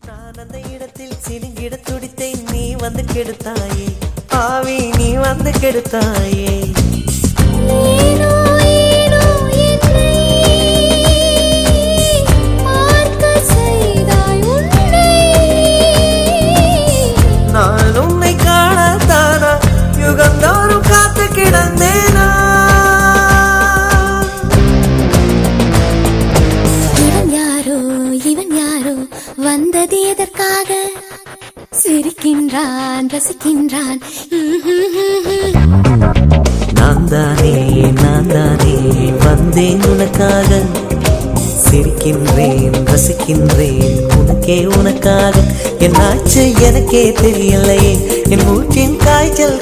நான் அந்த இடத்தில் சினுங்கிட துடித்தேன் நீ வந்து கெடுத்தாயே ஆவி நீ வந்து கெடுத்தாயே ஏனோ ஏனோ என்னை பார்க்க செய்தாய் உன்னை நான் உன்னை காணத்தானா யுகந்தோறும் காத்து கிடந்தேனா இவன் யாரோ இவன் யாரோ வந்தது எதற்காக சிரிக்கின்றான் ரசிக்கின்றான் நான் தானே நான் தானே வந்தேன் உனக்காக சிரிக்கின்றேன் ரசிக்கின்றேன் உனக்கே உனக்காக என்னாச்சு எனக்கே தெரியலையே என் மூச்சின் காய்ச்சல்